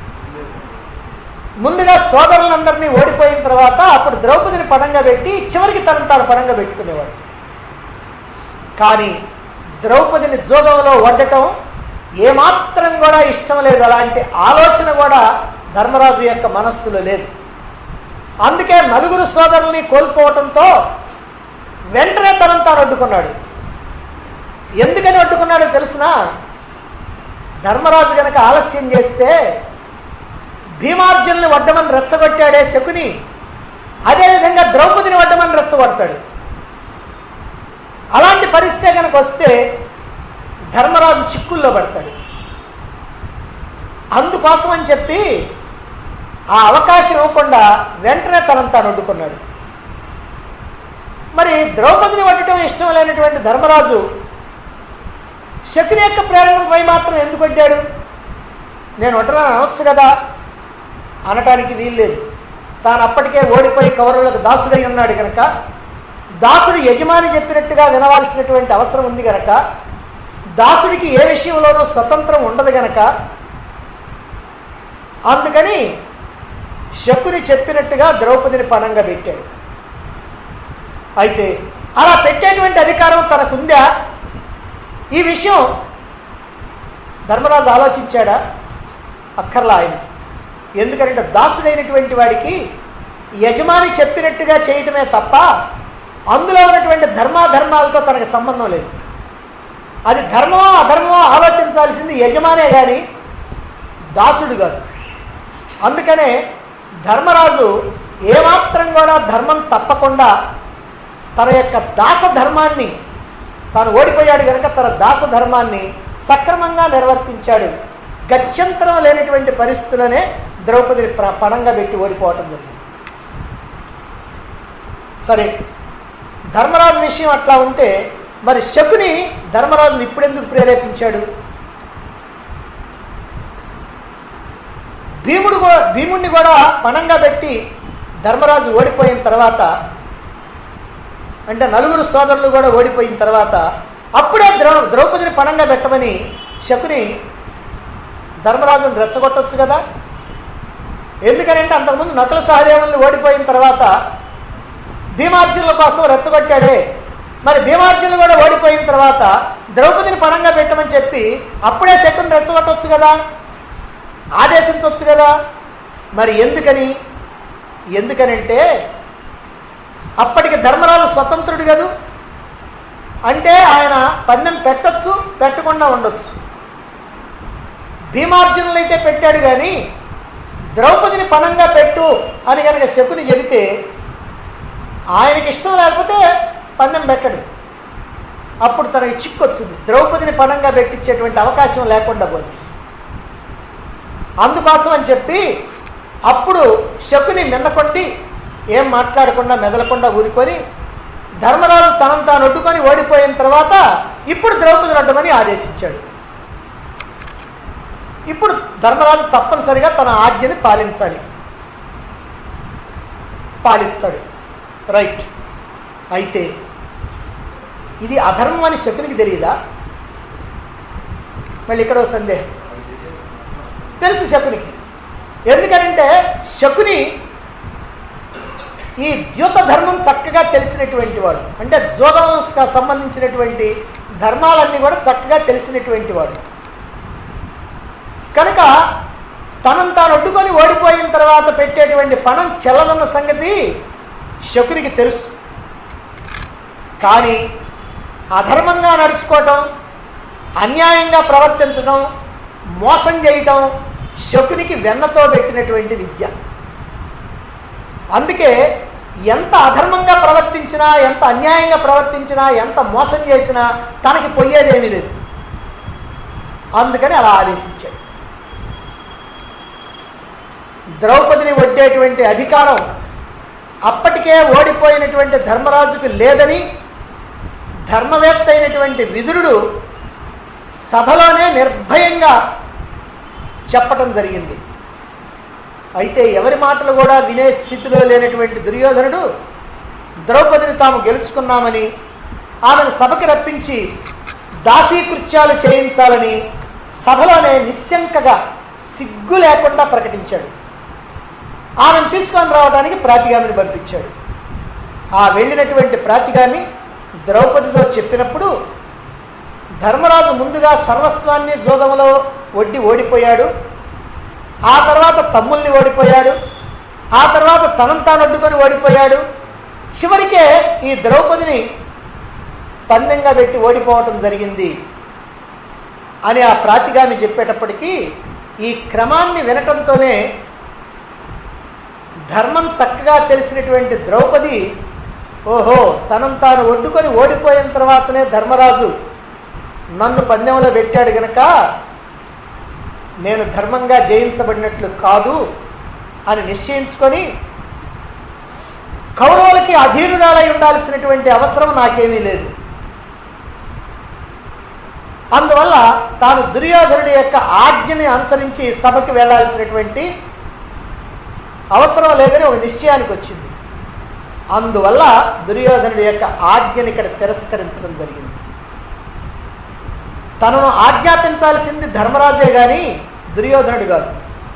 ముందుగా సోదరులందరినీ ఓడిపోయిన తర్వాత అప్పుడు ద్రౌపదిని పడంగా పెట్టి చివరికి తనను తాను పడంగా పెట్టుకునేవాడు కానీ ద్రౌపదిని జోగంలో వడ్డటం ఏమాత్రం కూడా ఇష్టం లేదు అలాంటి ఆలోచన కూడా ధర్మరాజు యొక్క మనస్సులో లేదు అందుకే నలుగురు సోదరుల్ని కోల్పోవటంతో వెంటనే తనను తాను అడ్డుకున్నాడు ఎందుకని అడ్డుకున్నాడో తెలిసిన ధర్మరాజు గనక ఆలస్యం చేస్తే భీమార్జునుని వడ్డమని రెచ్చగొట్టాడే శకుని అదేవిధంగా ద్రౌపదిని వడ్డమని రెచ్చగొడతాడు అలాంటి పరిస్థితి కనుక వస్తే ధర్మరాజు చిక్కుల్లో పడతాడు అందుకోసం అని చెప్పి ఆ అవకాశం ఇవ్వకుండా వెంటనే తనను తాను అడ్డుకున్నాడు మరి ద్రౌపదిని వడ్డటం ఇష్టం లేనటువంటి ధర్మరాజు శకుని యొక్క ప్రేరణపై మాత్రం ఎందుకు వడ్డాడు నేను వడ్డనని అనొచ్చు కదా అనటానికి వీల్లేదు తాను అప్పటికే ఓడిపోయి కౌరవులకు దాసుడై ఉన్నాడు కనుక దాసుడు యజమాని చెప్పినట్టుగా వినవలసినటువంటి అవసరం ఉంది గనక దాసుడికి ఏ విషయంలోనూ స్వతంత్రం ఉండదు గనక అందుకని శకుని చెప్పినట్టుగా ద్రౌపదిని పణంగా పెట్టాడు అయితే అలా పెట్టేటువంటి అధికారం తనకుందా ఈ విషయం ధర్మరాజు ఆలోచించాడా అక్కర్లా ఆయనకి ఎందుకంటే దాసుడైనటువంటి వాడికి యజమాని చెప్పినట్టుగా చేయటమే తప్ప అందులో ఉన్నటువంటి ధర్మాధర్మాలతో తనకు సంబంధం లేదు అది ధర్మమో అధర్మమో ఆలోచించాల్సింది యజమానే కానీ దాసుడు కాదు అందుకనే ధర్మరాజు ఏమాత్రం కూడా ధర్మం తప్పకుండా తన యొక్క దాస ధర్మాన్ని తాను ఓడిపోయాడు కనుక తన దాస ధర్మాన్ని సక్రమంగా నిర్వర్తించాడు గత్యంతరం లేనటువంటి పరిస్థితుల్లోనే ద్రౌపదిని ప్ర- పణంగా పెట్టి ఓడిపోవటం జరిగింది సరే ధర్మరాజు విషయం అట్లా ఉంటే మరి శకుని ధర్మరాజుని ఇప్పుడెందుకు ప్రేరేపించాడు భీముడు కూడా భీముడిని కూడా పణంగా పెట్టి ధర్మరాజు ఓడిపోయిన తర్వాత అంటే నలుగురు సోదరులు కూడా ఓడిపోయిన తర్వాత అప్పుడే ద్రౌ ద్రౌపదిని పణంగా పెట్టమని శకుని ధర్మరాజును రెచ్చగొట్టొచ్చు కదా ఎందుకనంటే అంతకుముందు నకుల సహదేవుల్ని ఓడిపోయిన తర్వాత భీమార్జునుల కోసం రెచ్చగొట్టాడే మరి భీమార్జునులు కూడా ఓడిపోయిన తర్వాత ద్రౌపదిని పణంగా పెట్టమని చెప్పి అప్పుడే శకుని రెచ్చగొట్టొచ్చు కదా ఆదేశించవచ్చు కదా మరి ఎందుకని ఎందుకనంటే అప్పటికి ధర్మరాజు స్వతంత్రుడు కదూ అంటే ఆయన పందెం పెట్టచ్చు పెట్టకుండా ఉండొచ్చు భీమార్జునులు అయితే పెట్టాడు కానీ ద్రౌపదిని పణంగా పెట్టు అని కనుక శకుని చెబితే ఆయనకి ఇష్టం లేకపోతే పందెం పెట్టడు అప్పుడు తనకి చిక్కొచ్చింది ద్రౌపదిని పణంగా పెట్టించేటువంటి అవకాశం లేకుండా పోతుంది అందుకోసం అని చెప్పి అప్పుడు శకుని మిన్నకొండి ఏం మాట్లాడకుండా మెదలకుండా ఊరుకొని ధర్మరాజు తనను తాను ఒడ్డుకొని ఓడిపోయిన తర్వాత ఇప్పుడు ద్రౌపదిని అడ్డమని ఆదేశించాడు ఇప్పుడు ధర్మరాజు తప్పనిసరిగా తన ఆజ్ఞని పాలించాలి పాలిస్తాడు రైట్ అయితే ఇది అధర్మం అని శకునికి తెలియదా మళ్ళీ ఇక్కడ ఓ సందేహం తెలుసు శకునికి ఎందుకనంటే శకుని ఈ ద్యూత ధర్మం చక్కగా తెలిసినటువంటి వాడు అంటే జోదంకి సంబంధించినటువంటి ధర్మాలన్నీ కూడా చక్కగా తెలిసినటువంటి వాడు కనుక తనను తాను అడ్డుకొని ఓడిపోయిన తర్వాత పెట్టేటువంటి పణం చెల్లదన్న సంగతి శకునికి తెలుసు కానీ అధర్మంగా నడుచుకోవటం అన్యాయంగా ప్రవర్తించడం మోసం చేయటం శకునికి వెన్నతో పెట్టినటువంటి విద్య అందుకే ఎంత అధర్మంగా ప్రవర్తించినా ఎంత అన్యాయంగా ప్రవర్తించినా ఎంత మోసం చేసినా తనకి పోయేదేమీ లేదు అందుకని అలా ఆదేశించాడు ద్రౌపదిని వడ్డేటువంటి అధికారం అప్పటికే ఓడిపోయినటువంటి ధర్మరాజుకు లేదని ధర్మవేత్త అయినటువంటి విదురుడు సభలోనే నిర్భయంగా చెప్పటం జరిగింది అయితే ఎవరి మాటలు కూడా వినే స్థితిలో లేనటువంటి దుర్యోధనుడు ద్రౌపదిని తాము గెలుచుకున్నామని ఆమెను సభకి రప్పించి దాసీకృత్యాలు చేయించాలని సభలోనే నిశ్శంకగా సిగ్గు లేకుండా ప్రకటించాడు ఆమెను తీసుకొని రావడానికి ప్రాతిగామిని పంపించాడు ఆ వెళ్ళినటువంటి ప్రాతిగామి ద్రౌపదితో చెప్పినప్పుడు ధర్మరాజు ముందుగా సర్వస్వాన్ని జోదములో వడ్డి ఓడిపోయాడు ఆ తర్వాత తమ్ముల్ని ఓడిపోయాడు ఆ తర్వాత తనం తాను అడ్డుకొని ఓడిపోయాడు చివరికే ఈ ద్రౌపదిని పందెంగా పెట్టి ఓడిపోవటం జరిగింది అని ఆ ప్రాతిగామి చెప్పేటప్పటికీ ఈ క్రమాన్ని వినటంతోనే ధర్మం చక్కగా తెలిసినటువంటి ద్రౌపది ఓహో తనను తాను ఒడ్డుకొని ఓడిపోయిన తర్వాతనే ధర్మరాజు నన్ను పందెంలో పెట్టాడు గనక నేను ధర్మంగా జయించబడినట్లు కాదు అని నిశ్చయించుకొని కౌరవులకి అధీనురాలై ఉండాల్సినటువంటి అవసరం నాకేమీ లేదు అందువల్ల తాను దుర్యోధనుడి యొక్క ఆజ్ఞని అనుసరించి సభకి వెళ్ళాల్సినటువంటి అవసరం లేదని ఒక నిశ్చయానికి వచ్చింది అందువల్ల దుర్యోధనుడి యొక్క ఆజ్ఞని ఇక్కడ తిరస్కరించడం జరిగింది తనను ఆజ్ఞాపించాల్సింది ధర్మరాజే గాని దుర్యోధనుడు కాదు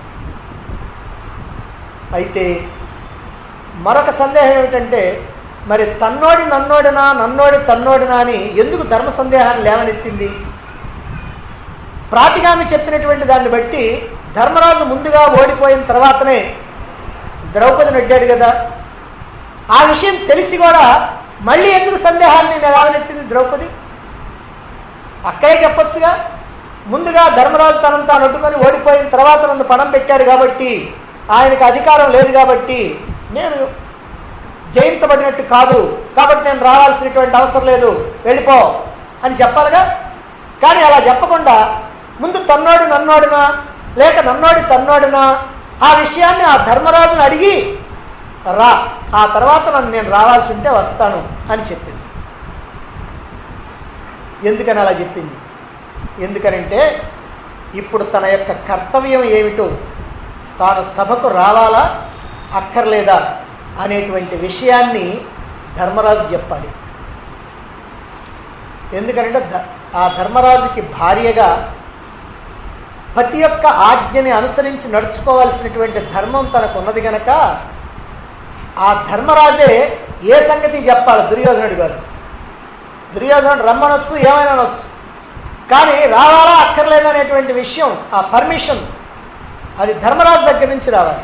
అయితే మరొక సందేహం ఏమిటంటే మరి తన్నోడి నన్నోడినా నన్నోడి తన్నోడినా అని ఎందుకు ధర్మ సందేహాన్ని లేవనెత్తింది ప్రాతిగామి చెప్పినటువంటి దాన్ని బట్టి ధర్మరాజు ముందుగా ఓడిపోయిన తర్వాతనే ద్రౌపదిని అడ్డాడు కదా ఆ విషయం తెలిసి కూడా మళ్ళీ ఎందుకు సందేహాన్ని లేవనెత్తింది ద్రౌపది అక్కడే చెప్పొచ్చుగా ముందుగా ధర్మరాజు తనను తాను అడ్డుకొని ఓడిపోయిన తర్వాత నన్ను పణం పెట్టాడు కాబట్టి ఆయనకు అధికారం లేదు కాబట్టి నేను జయించబడినట్టు కాదు కాబట్టి నేను రావాల్సినటువంటి అవసరం లేదు వెళ్ళిపో అని చెప్పాలిగా కానీ అలా చెప్పకుండా ముందు తన్నోడి నన్నోడినా లేక నన్నోడి తన్నోడినా ఆ విషయాన్ని ఆ ధర్మరాజుని అడిగి రా ఆ తర్వాత నన్ను నేను రావాల్సి ఉంటే వస్తాను అని చెప్పింది ఎందుకని అలా చెప్పింది ఎందుకనంటే ఇప్పుడు తన యొక్క కర్తవ్యం ఏమిటో తాను సభకు రావాలా అక్కర్లేదా అనేటువంటి విషయాన్ని ధర్మరాజు చెప్పాలి ఎందుకంటే ధ- ఆ ధర్మరాజుకి భార్యగా ప్రతి యొక్క ఆజ్ఞని అనుసరించి నడుచుకోవాల్సినటువంటి ధర్మం తనకు ఉన్నది గనక ఆ ధర్మరాజే ఏ సంగతి చెప్పాలి దుర్యోధనుడు గారు దుర్యోధనుడు రమ్మనొచ్చు ఏమైనా అనొచ్చు కానీ రావాలా అక్కర్లేదనేటువంటి విషయం ఆ పర్మిషన్ అది ధర్మరాజు దగ్గర నుంచి రావాలి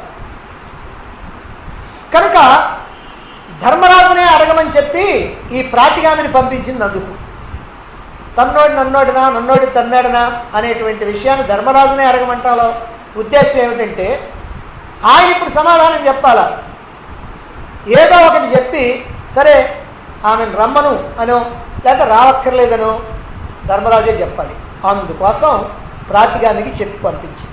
కనుక ధర్మరాజునే అడగమని చెప్పి ఈ ప్రాతిగామిని పంపించింది అందుకు తన్నోడి నన్నోడినా నన్నోడి తన్నాడినా అనేటువంటి విషయాన్ని ధర్మరాజునే అడగమంటాలో ఉద్దేశం ఏమిటంటే ఆయన ఇప్పుడు సమాధానం చెప్పాలా ఏదో ఒకటి చెప్పి సరే ఆమెను రమ్మను అనో లేక రావక్కర్లేదనో ధర్మరాజే చెప్పాలి అందుకోసం ప్రాతిగామికి చెప్పి పంపించి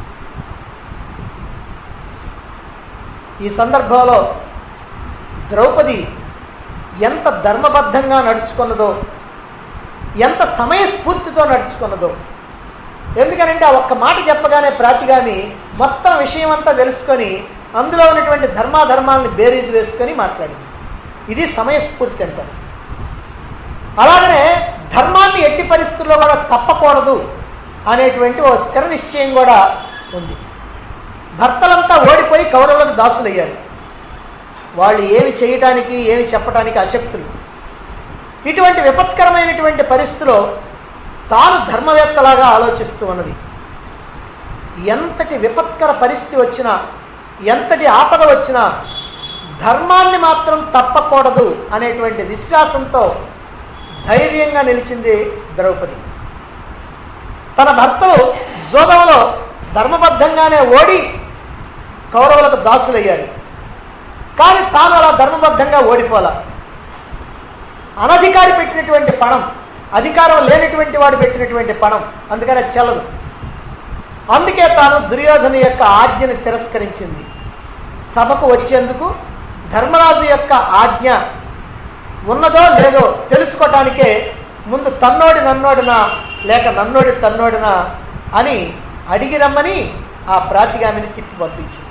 ఈ సందర్భంలో ద్రౌపది ఎంత ధర్మబద్ధంగా నడుచుకున్నదో ఎంత సమయస్ఫూర్తితో నడుచుకున్నదో ఎందుకనంటే ఆ ఒక్క మాట చెప్పగానే ప్రాతిగామి మొత్తం విషయం అంతా తెలుసుకొని అందులో ఉన్నటువంటి ధర్మాధర్మాలను బేరీజు వేసుకొని మాట్లాడింది ఇది సమయస్ఫూర్తి అంటారు అలాగనే ధర్మాన్ని ఎట్టి పరిస్థితుల్లో కూడా తప్పకూడదు అనేటువంటి ఓ స్థిర నిశ్చయం కూడా ఉంది భర్తలంతా ఓడిపోయి కౌరవులకు దాసులయ్యారు వాళ్ళు ఏమి చేయటానికి ఏమి చెప్పడానికి అశక్తులు ఇటువంటి విపత్కరమైనటువంటి పరిస్థితిలో తాను ధర్మవేత్తలాగా ఆలోచిస్తూ ఉన్నది ఎంతటి విపత్కర పరిస్థితి వచ్చినా ఎంతటి ఆపద వచ్చినా ధర్మాన్ని మాత్రం తప్పకూడదు అనేటువంటి విశ్వాసంతో ధైర్యంగా నిలిచింది ద్రౌపది తన భర్తలు జోదంలో ధర్మబద్ధంగానే ఓడి కౌరవులకు దాసులయ్యారు కానీ తాను అలా ధర్మబద్ధంగా ఓడిపోలా అనధికారి పెట్టినటువంటి పణం అధికారం లేనటువంటి వాడు పెట్టినటువంటి పణం అందుకని అది చెల్లదు అందుకే తాను దుర్యోధను యొక్క ఆజ్ఞని తిరస్కరించింది సభకు వచ్చేందుకు ధర్మరాజు యొక్క ఆజ్ఞ ఉన్నదో లేదో తెలుసుకోవటానికే ముందు తన్నోడి నన్నోడినా లేక నన్నోడి తన్నోడినా అని అడిగి రమ్మని ఆ ప్రాతిగామిని తిప్పి పంపించింది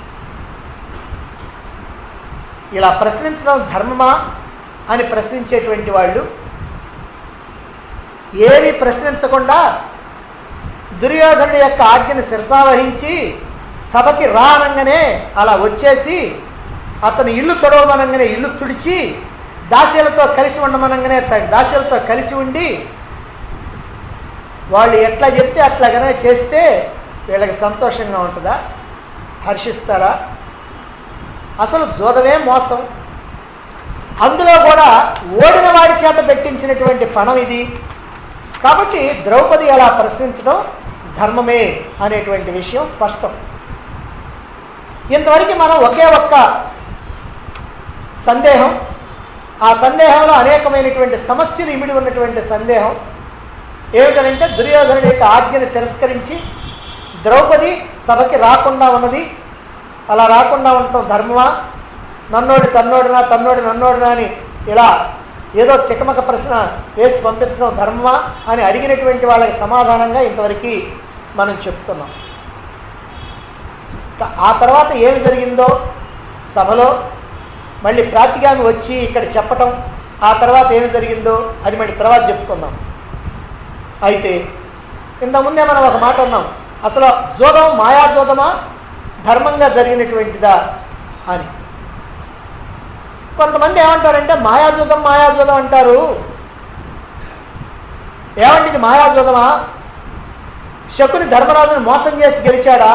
ఇలా ప్రశ్నించడం ధర్మమా అని ప్రశ్నించేటువంటి వాళ్ళు ఏమి ప్రశ్నించకుండా దుర్యోధనుడి యొక్క ఆజ్ఞని శిరసావహించి సభకి రానంగానే అలా వచ్చేసి అతను ఇల్లు తొడవమనంగానే ఇల్లు తుడిచి దాసీలతో కలిసి ఉండమనంగానే త- దాసీలతో కలిసి ఉండి వాళ్ళు ఎట్లా చెప్తే అట్లాగనే చేస్తే వీళ్ళకి సంతోషంగా ఉంటుందా హర్షిస్తారా అసలు జోదమే మోసం అందులో కూడా ఓడిన వాడి చేత పెట్టించినటువంటి పణం ఇది కాబట్టి ద్రౌపది అలా ప్రశ్నించడం ధర్మమే అనేటువంటి విషయం స్పష్టం ఇంతవరకు మనం ఒకే ఒక్క సందేహం ఆ సందేహంలో అనేకమైనటువంటి సమస్యలు ఇమిడి ఉన్నటువంటి సందేహం ఏమిటనంటే దుర్యోధనుడి యొక్క ఆజ్ఞని తిరస్కరించి ద్రౌపది సభకి రాకుండా ఉన్నది అలా రాకుండా ఉండటం ధర్మమా నన్నోడి తన్నోడినా తన్నోడి నన్నోడినా అని ఇలా ఏదో తికమక ప్రశ్న వేసి పంపించడం ధర్మమా అని అడిగినటువంటి వాళ్ళకి సమాధానంగా ఇంతవరకు మనం చెప్పుకున్నాం క- ఆ తర్వాత ఏమి జరిగిందో సభలో మళ్ళీ ప్రాతిగామి వచ్చి ఇక్కడ చెప్పటం ఆ తర్వాత ఏమి జరిగిందో అది మళ్ళీ తర్వాత చెప్పుకుందాం అయితే ఇంతకుముందే మనం ఒక మాట అన్నాం అసలు జోదం మాయాజోదమా ధర్మంగా జరిగినటువంటిదా అని కొంతమంది ఏమంటారంటే మాయాజూదం మాయాజూదం అంటారు ఏమంటే ఇది మాయాజూదమా శకుని ధర్మరాజును మోసం చేసి గెలిచాడా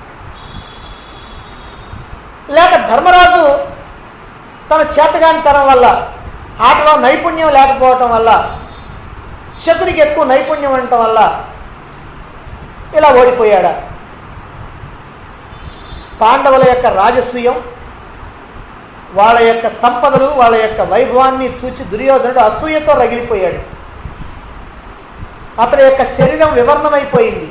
లేక ధర్మరాజు తన చేతగానితనం వల్ల ఆటలో నైపుణ్యం లేకపోవటం వల్ల శకునికి ఎక్కువ నైపుణ్యం ఉండటం వల్ల ఇలా ఓడిపోయాడా పాండవుల యొక్క రాజసూయం వాళ్ళ యొక్క సంపదలు వాళ్ళ యొక్క వైభవాన్ని చూచి దుర్యోధనుడు అసూయతో రగిలిపోయాడు అతని యొక్క శరీరం వివర్ణమైపోయింది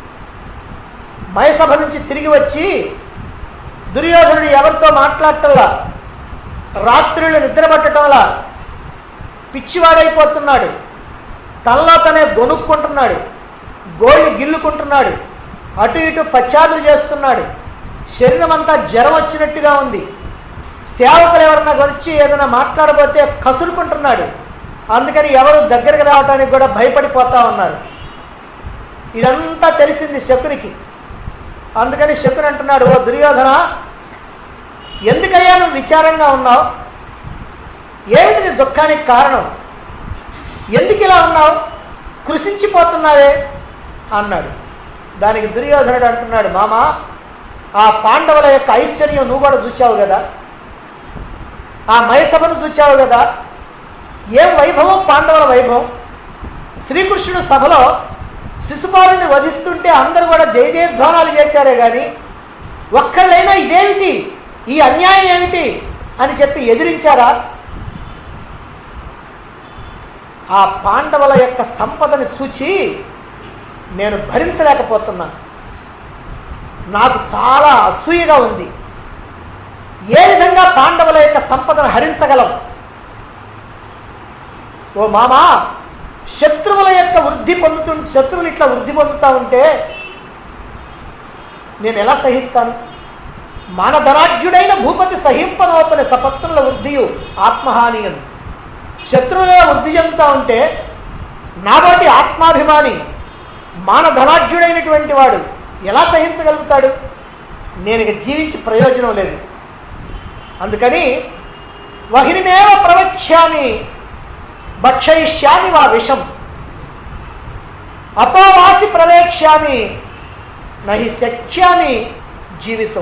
మయసభ నుంచి తిరిగి వచ్చి దుర్యోధనుడు ఎవరితో మాట్లాడటంలా రాత్రులు నిద్రపట్టడంలా పిచ్చివాడైపోతున్నాడు తనలో తనే గొనుక్కుంటున్నాడు గోళ్ళు గిల్లుకుంటున్నాడు అటు ఇటు పచ్చాదులు చేస్తున్నాడు శరీరం అంతా జ్వరం వచ్చినట్టుగా ఉంది సేవకులు ఎవరన్నా వచ్చి ఏదైనా మాట్లాడబోతే కసురుకుంటున్నాడు అందుకని ఎవరు దగ్గరికి రావడానికి కూడా భయపడిపోతా ఉన్నారు ఇదంతా తెలిసింది శకునికి అందుకని శకుని అంటున్నాడు ఓ దుర్యోధన ఎందుకయ్యా నువ్వు విచారంగా ఉన్నావు ఏమిటి నీ దుఃఖానికి కారణం ఎందుకు ఇలా ఉన్నావు కృషించిపోతున్నావే అన్నాడు దానికి దుర్యోధనుడు అంటున్నాడు మామా ఆ పాండవుల యొక్క ఐశ్వర్యం నువ్వు కూడా చూచావు కదా ఆ మయసభను చూచావు కదా ఏం వైభవం పాండవుల వైభవం శ్రీకృష్ణుడు సభలో శిశుపాలుని వధిస్తుంటే అందరూ కూడా జయ జయధ్వానాలు చేశారే కానీ ఒక్కళ్ళైనా ఇదేమిటి ఈ అన్యాయం ఏమిటి అని చెప్పి ఎదిరించారా ఆ పాండవుల యొక్క సంపదను చూచి నేను భరించలేకపోతున్నా నాకు చాలా అసూయగా ఉంది ఏ విధంగా పాండవుల యొక్క సంపదను హరించగలం ఓ మామా శత్రువుల యొక్క వృద్ధి పొందుతు శత్రువులు ఇట్లా వృద్ధి పొందుతూ ఉంటే నేను ఎలా సహిస్తాను మానధరాజ్యుడైన భూపతి సహింపనోపని సపత్నుల వృద్ధియు ఆత్మహానియన్ శత్రువుల వృద్ధి చెందుతూ ఉంటే నాబోటి ఆత్మాభిమాని మానధనాఢ్యుడైనటువంటి వాడు ఎలా సహించగలుగుతాడు నేను ఇక జీవించి ప్రయోజనం లేదు అందుకని వహినిమేవ ప్రవక్ష్యామి భక్షయిష్యామి వా విషం అపోవాసి ప్రవేక్ష్యామి నహి శక్ష్యామి జీవితం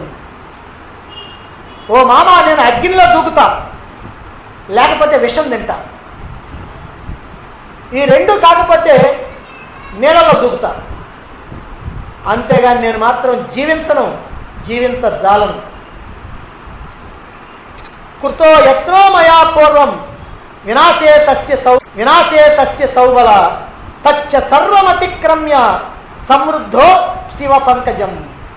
ఓ మామ నేను అగ్నిలో దూకుతా లేకపోతే విషం తింటా ఈ రెండు కాకపోతే నీళ్ళలో దూకుతా అంతేగాని నేను మాత్రం జీవించను జీవించజాలను కృతో యత్నో మయా పూర్వం వినాశే తస్య సౌ వినాశే తస్య సౌబల తచ్చ సర్వమతిక్రమ్య సమృద్ధో శివ పంకజం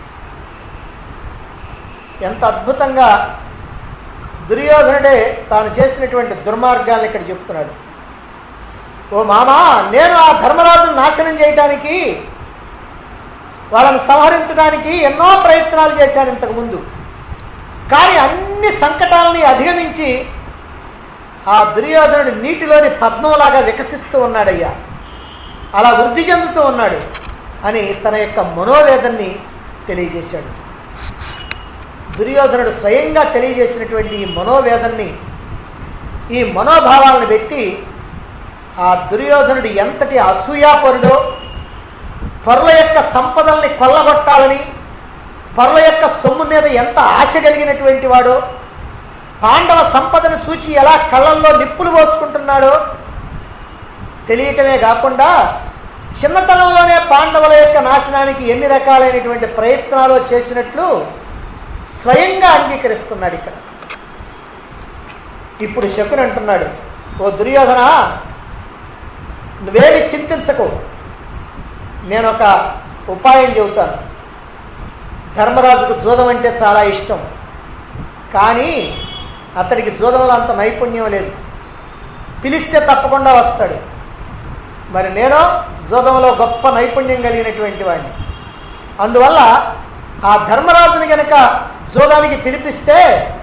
ఎంత అద్భుతంగా దుర్యోధనుడే తాను చేసినటువంటి దుర్మార్గాలను ఇక్కడ చెప్తున్నాడు ఓ మామా నేను ఆ ధర్మరాజును నాశనం చేయడానికి వాళ్ళని సంహరించడానికి ఎన్నో ప్రయత్నాలు చేశాను ఇంతకుముందు కానీ అన్ని సంకటాలని అధిగమించి ఆ దుర్యోధనుడు నీటిలోని పద్మంలాగా వికసిస్తూ ఉన్నాడయ్యా అలా వృద్ధి చెందుతూ ఉన్నాడు అని తన యొక్క మనోవేదన్ని తెలియజేశాడు దుర్యోధనుడు స్వయంగా తెలియజేసినటువంటి ఈ మనోవేదన్ని ఈ మనోభావాలను పెట్టి ఆ దుర్యోధనుడు ఎంతటి అసూయాపరుడో పరుల యొక్క సంపదల్ని కొల్లగొట్టాలని పరుల యొక్క సొమ్ము మీద ఎంత ఆశ కలిగినటువంటి వాడో పాండవ సంపదను చూచి ఎలా కళ్ళల్లో నిప్పులు పోసుకుంటున్నాడో తెలియటమే కాకుండా చిన్నతనంలోనే పాండవుల యొక్క నాశనానికి ఎన్ని రకాలైనటువంటి ప్రయత్నాలు చేసినట్లు స్వయంగా అంగీకరిస్తున్నాడు ఇక్కడ ఇప్పుడు శకుని అంటున్నాడు ఓ దుర్యోధన నువ్వేమి చింతించకు నేను ఒక ఉపాయం చెబుతాను ధర్మరాజుకు జూదం అంటే చాలా ఇష్టం కానీ అతడికి జూదంలో అంత నైపుణ్యం లేదు పిలిస్తే తప్పకుండా వస్తాడు మరి నేను జూదంలో గొప్ప నైపుణ్యం కలిగినటువంటి వాడిని అందువల్ల ఆ ధర్మరాజుని గనక జోదానికి పిలిపిస్తే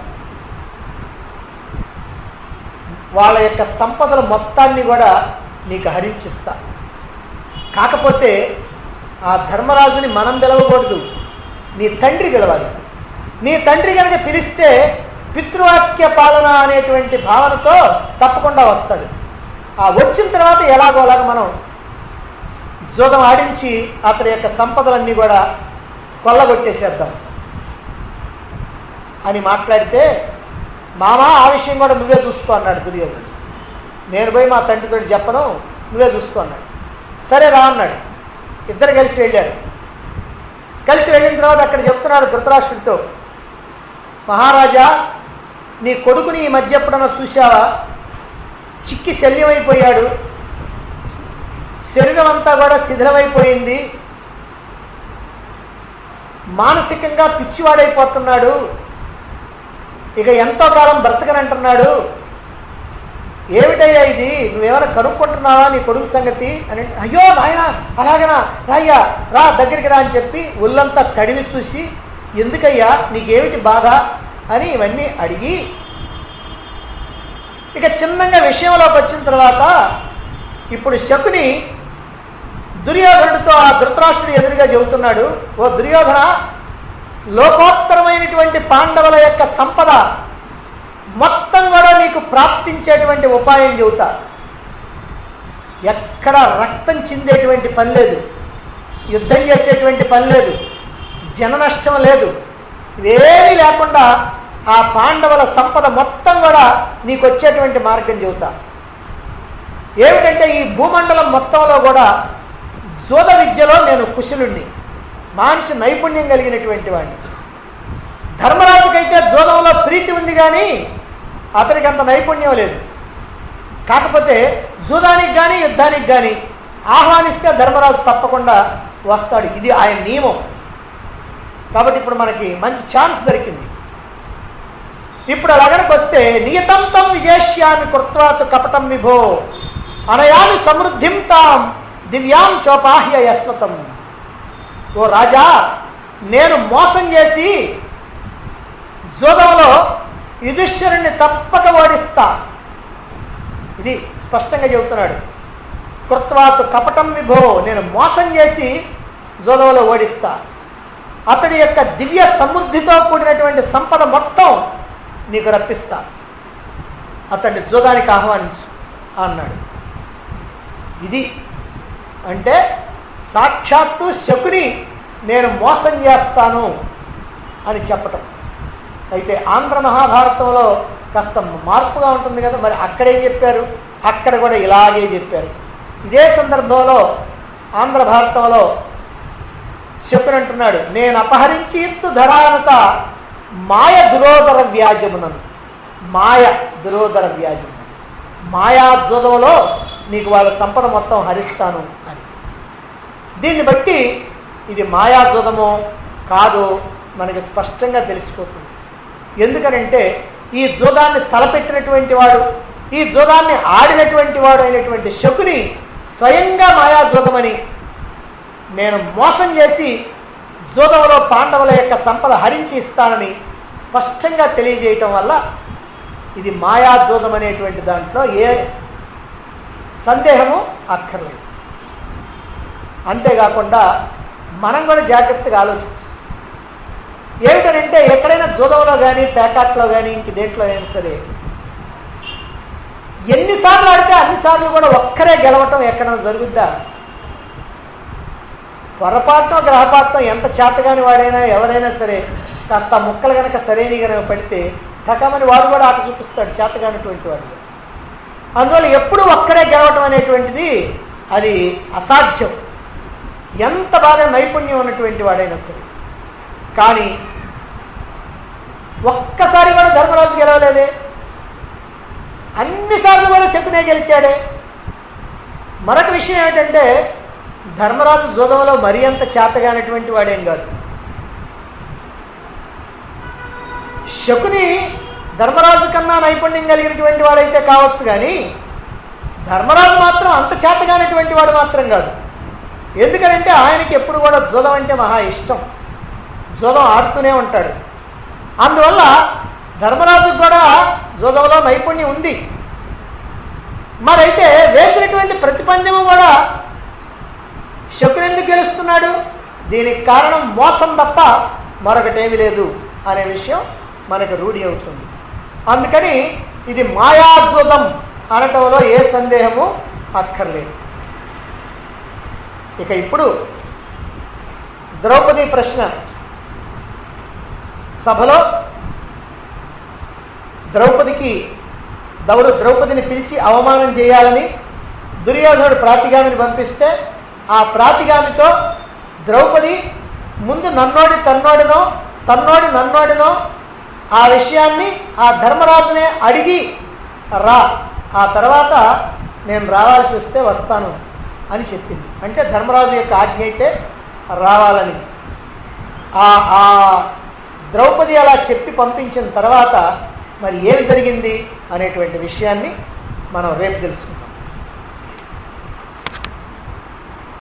వాళ్ళ యొక్క సంపదల మొత్తాన్ని కూడా నీకు హరించిస్తా కాకపోతే ఆ ధర్మరాజుని మనం పిలవకూడదు నీ తండ్రి పిలవాలి నీ తండ్రి కనుక పిలిస్తే పితృవాక్య పాలన అనేటువంటి భావనతో తప్పకుండా వస్తాడు ఆ వచ్చిన తర్వాత ఎలాగోలాగా మనం జోదం ఆడించి అతని యొక్క సంపదలన్నీ కూడా కొల్లగొట్టేసేద్దాం అని మాట్లాడితే మామా ఆ విషయం కూడా నువ్వే చూసుకో అన్నాడు దుర్యోధనుడు నేను పోయి మా తండ్రితో చెప్పను నువ్వే చూసుకో అన్నాడు సరే రా అన్నాడు ఇద్దరు కలిసి వెళ్ళారు కలిసి వెళ్ళిన తర్వాత అక్కడ చెప్తున్నాడు ధృతరాష్ట్రుడితో మహారాజా నీ కొడుకుని ఈ మధ్య ఎప్పుడన్నా చూశావా చిక్కి శల్యమైపోయాడు శరీరం అంతా కూడా శిథిలమైపోయింది మానసికంగా పిచ్చివాడైపోతున్నాడు ఇక ఎంతో కాలం బ్రతకనంటున్నాడు ఏమిటయ్యా ఇది నువ్వేమైనా కనుక్కుంటున్నావా నీ కొడుకు సంగతి అని అంటే, అయ్యో నాయన అలాగనా రాయ్యా రా దగ్గరికి రా అని చెప్పి ఒళ్ళంతా తడివి చూసి ఎందుకయ్యా నీకేమిటి బాధ అని ఇవన్నీ అడిగి ఇక చిన్నగా విషయంలోకి వచ్చిన తర్వాత ఇప్పుడు శకుని దుర్యోధనుడితో ఆ ధృతరాష్ట్రుడు ఎదురుగా చెబుతున్నాడు ఓ దుర్యోధన లోకోత్తరమైనటువంటి పాండవుల యొక్క సంపద మొత్తం కూడా నీకు ప్రాప్తించేటువంటి ఉపాయం చెబుతా ఎక్కడ రక్తం చిందేటువంటి పని లేదు యుద్ధం చేసేటువంటి పని లేదు జన నష్టం లేదు ఇవేమీ లేకుండా ఆ పాండవుల సంపద మొత్తం కూడా నీకు వచ్చేటువంటి మార్గం చెబుతా ఏమిటంటే ఈ భూమండలం మొత్తంలో కూడా జోద విద్యలో నేను కుశలుణ్ణి మంచి నైపుణ్యం కలిగినటువంటి వాడిని ధర్మరాజుకైతే జోదంలో ప్రీతి ఉంది కానీ అతనికి అంత నైపుణ్యం లేదు కాకపోతే జూదానికి కానీ యుద్ధానికి కానీ ఆహ్వానిస్తే ధర్మరాజు తప్పకుండా వస్తాడు ఇది ఆయన నియమం కాబట్టి ఇప్పుడు మనకి మంచి ఛాన్స్ దొరికింది ఇప్పుడు అలాగనకు వస్తే నియతం తం విజేష్యామి కృత్వాతు కపటం విభో అనయామి సమృద్ధిం తాం దివ్యాం చోపాహ్య యస్వతం ఓ రాజా నేను మోసం చేసి జోదంలో యుధిష్ఠిరుణ్ణి తప్పక ఓడిస్తా ఇది స్పష్టంగా చెబుతున్నాడు కృత్వాతు కపటం విభో నేను మోసం చేసి జోదంలో ఓడిస్తా అతడి యొక్క దివ్య సమృద్ధితో కూడినటువంటి సంపద మొత్తం నీకు రప్పిస్తా అతన్ని జోదానికి ఆహ్వానించు అన్నాడు ఇది అంటే సాక్షాత్తు శకుని నేను మోసం చేస్తాను అని చెప్పటం అయితే ఆంధ్ర మహాభారతంలో కాస్త మార్పుగా ఉంటుంది కదా మరి అక్కడేం చెప్పారు అక్కడ కూడా ఇలాగే చెప్పారు ఇదే సందర్భంలో ఆంధ్ర భారతంలో శకుని అంటున్నాడు నేను అపహరించి ఎత్తు ధరానుత మాయ దురోదర వ్యాజమునను మాయ దురోదర వ్యాజము మాయా జోదంలో నీకు వాళ్ళ సంపద మొత్తం హరిస్తాను అని దీన్ని బట్టి ఇది మాయాజోదమో కాదో మనకి స్పష్టంగా తెలిసిపోతుంది ఎందుకనంటే ఈ జోదాన్ని తలపెట్టినటువంటి వాడు ఈ జోదాన్ని ఆడినటువంటి వాడు అయినటువంటి శకుని స్వయంగా మాయాజోదమని నేను మోసం చేసి జోదంలో పాండవుల యొక్క సంపద హరించి ఇస్తానని స్పష్టంగా తెలియజేయటం వల్ల ఇది మాయాజోదం అనేటువంటి దాంట్లో ఏ సందేహము అక్కర్లేదు అంతేకాకుండా మనం కూడా జాగ్రత్తగా ఆలోచించు ఏమిటనంటే ఎక్కడైనా జూదంలో కానీ పేకాట్లో కానీ ఇంక దేంట్లో అయినా సరే ఎన్నిసార్లు ఆడితే అన్నిసార్లు కూడా ఒక్కరే గెలవటం ఎక్కడైనా జరుగుద్దా పొరపాటున గ్రహపాటం ఎంత చేతగాని వాడైనా ఎవరైనా సరే కాస్త ఆ ముక్కలు కనుక సరైన కనుక పడితే టకమని వాడు కూడా ఆట చూపిస్తాడు చేతగానటువంటి వాడు అందువల్ల ఎప్పుడు ఒక్కరే గెలవటం అనేటువంటిది అది అసాధ్యం ఎంత బాగా నైపుణ్యం ఉన్నటువంటి వాడైనా సరే కానీ ఒక్కసారి కూడా ధర్మరాజు గెలవలేదే అన్నిసార్లు కూడా శకునే గెలిచాడే మరొక విషయం ఏమిటంటే ధర్మరాజు జోదంలో మరీ అంత చేతగానటువంటి వాడేం కాదు శకుని ధర్మరాజు కన్నా నైపుణ్యం కలిగినటువంటి వాడైతే కావచ్చు కానీ ధర్మరాజు మాత్రం అంత చేతగానటువంటి వాడు మాత్రం కాదు ఎందుకనంటే ఆయనకి ఎప్పుడు కూడా జోదం అంటే మహా ఇష్టం జోదం ఆడుతూనే ఉంటాడు అందువల్ల ధర్మరాజుకు కూడా జోదంలో నైపుణ్యం ఉంది మరైతే వేసినటువంటి ప్రతిపంద్యము కూడా శకుని ఎందుకు గెలుస్తున్నాడు దీనికి కారణం మోసం తప్ప మరొకటేమీ లేదు అనే విషయం మనకు రూఢి అవుతుంది అందుకని ఇది మాయాజోదం అనటంలో ఏ సందేహము అక్కర్లేదు ఇక ఇప్పుడు ద్రౌపది ప్రశ్న సభలో ద్రౌపదికి దౌడు ద్రౌపదిని పిలిచి అవమానం చేయాలని దుర్యోధనుడు ప్రాతిగామిని పంపిస్తే ఆ ప్రాతిగామితో ద్రౌపది ముందు నన్నోడి తన్నోడినో తన్నోడి నన్నోడినో ఆ విషయాన్ని ఆ ధర్మరాజునే అడిగి రా ఆ తర్వాత నేను రావాల్సి వస్తే వస్తాను అని చెప్పింది అంటే ధర్మరాజు యొక్క ఆజ్ఞ అయితే రావాలని ఆ ఆ ద్రౌపది అలా చెప్పి పంపించిన తర్వాత మరి ఏమి జరిగింది అనేటువంటి విషయాన్ని మనం రేపు తెలుసుకుందాం